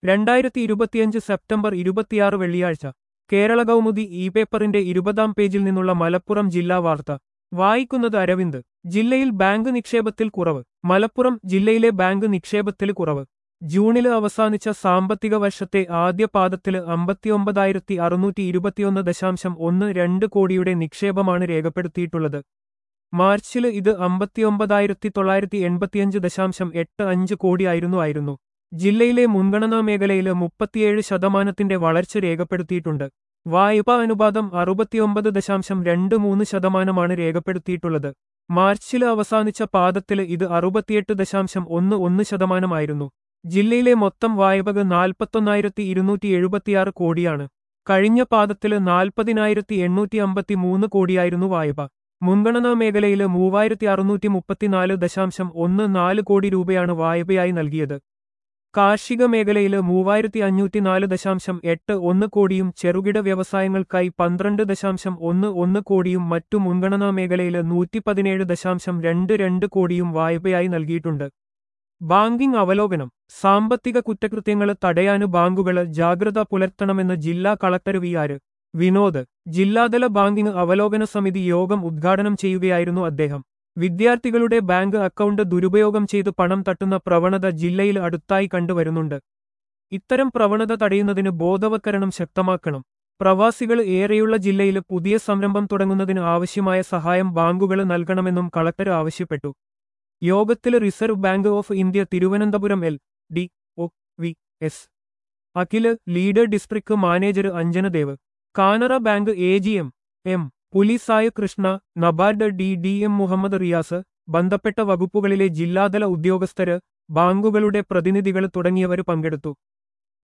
രണ്ടായിരത്തി ഇരുപത്തിയഞ്ച് സെപ്റ്റംബർ ഇരുപത്തിയാറ് വെള്ളിയാഴ്ച കേരള കൗമുദി ഇ പേപ്പറിന്റെ ഇരുപതാം പേജിൽ നിന്നുള്ള മലപ്പുറം ജില്ലാ വാർത്ത വായിക്കുന്നത് അരവിന്ദ് ജില്ലയിൽ ബാങ്ക് നിക്ഷേപത്തിൽ കുറവ് മലപ്പുറം ജില്ലയിലെ ബാങ്ക് നിക്ഷേപത്തിൽ കുറവ് ജൂണില് അവസാനിച്ച സാമ്പത്തിക വർഷത്തെ ആദ്യ പാദത്തില് അമ്പത്തിയൊമ്പതായിരത്തി അറുന്നൂറ്റി ഇരുപത്തിയൊന്ന് ദശാംശം ഒന്ന് രണ്ട് കോടിയുടെ നിക്ഷേപമാണ് രേഖപ്പെടുത്തിയിട്ടുള്ളത് മാർച്ചില് ഇത് അമ്പത്തിയൊമ്പതായിരത്തി തൊള്ളായിരത്തി എൺപത്തിയഞ്ച് ദശാംശം എട്ട് അഞ്ച് കോടിയായിരുന്നു ആയിരുന്നു ജില്ലയിലെ മുൻഗണനാ മേഖലയില് മുപ്പത്തിയേഴ് ശതമാനത്തിന്റെ വളർച്ച രേഖപ്പെടുത്തിയിട്ടുണ്ട് വായ്പാ അനുപാതം അറുപത്തിയൊമ്പത് ദശാംശം രണ്ട് മൂന്ന് ശതമാനമാണ് രേഖപ്പെടുത്തിയിട്ടുള്ളത് മാർച്ചില് അവസാനിച്ച പാദത്തില് ഇത് അറുപത്തിയെട്ട് ദശാംശം ഒന്ന് ഒന്ന് ശതമാനമായിരുന്നു ജില്ലയിലെ മൊത്തം വായ്പക നാൽപ്പത്തൊന്നായിരത്തി ഇരുന്നൂറ്റി എഴുപത്തിയാറ് കോടിയാണ് കഴിഞ്ഞ പാദത്തില് നാൽപ്പതിനായിരത്തി എണ്ണൂറ്റി അമ്പത്തി മൂന്ന് കോടിയായിരുന്നു വായ്പ മുൻഗണനാ മേഖലയില് മൂവായിരത്തി അറുന്നൂറ്റി മുപ്പത്തിനാല് ദശാംശം ഒന്ന് നാല് കോടി രൂപയാണ് വായ്പയായി നൽകിയത് കാർഷിക മേഖലയില് മൂവായിരത്തി അഞ്ഞൂറ്റി നാല് ദശാംശം എട്ട് ഒന്ന് കോടിയും ചെറുകിട വ്യവസായങ്ങൾക്കായി പന്ത്രണ്ട് ദശാംശം ഒന്ന് ഒന്ന് കോടിയും മറ്റു മുൻഗണനാ മേഖലയില് നൂറ്റി പതിനേഴ് ദശാംശം രണ്ട് രണ്ട് കോടിയും വായ്പയായി നൽകിയിട്ടുണ്ട് ബാങ്കിംഗ് അവലോകനം സാമ്പത്തിക കുറ്റകൃത്യങ്ങള് തടയാന് ബാങ്കുകള് ജാഗ്രത പുലർത്തണമെന്ന് ജില്ലാ കളക്ടർ വി ആര് വിനോദ് ജില്ലാതല ബാങ്കിംഗ് അവലോകന സമിതി യോഗം ഉദ്ഘാടനം ചെയ്യുകയായിരുന്നു അദ്ദേഹം വിദ്യാർത്ഥികളുടെ ബാങ്ക് അക്കൗണ്ട് ദുരുപയോഗം ചെയ്ത് പണം തട്ടുന്ന പ്രവണത ജില്ലയിൽ അടുത്തായി കണ്ടുവരുന്നുണ്ട് ഇത്തരം പ്രവണത തടയുന്നതിന് ബോധവൽക്കരണം ശക്തമാക്കണം പ്രവാസികൾ ഏറെയുള്ള ജില്ലയിൽ പുതിയ സംരംഭം തുടങ്ങുന്നതിന് ആവശ്യമായ സഹായം ബാങ്കുകൾ നൽകണമെന്നും കളക്ടർ ആവശ്യപ്പെട്ടു യോഗത്തിൽ reserve bank of India Thiruvananthapuram L D O V S Akhil leader district manager Anjanadev Canara bank A G M M Pulisaya Krishna NABARD D D M Muhammad Riyaz ബന്ധപ്പെട്ട വകുപ്പുകളിലെ ജില്ലാതല ഉദ്യോഗസ്ഥര് ബാങ്കുകളുടെ പ്രതിനിധികൾ തുടങ്ങിയവർ പങ്കെടുത്തു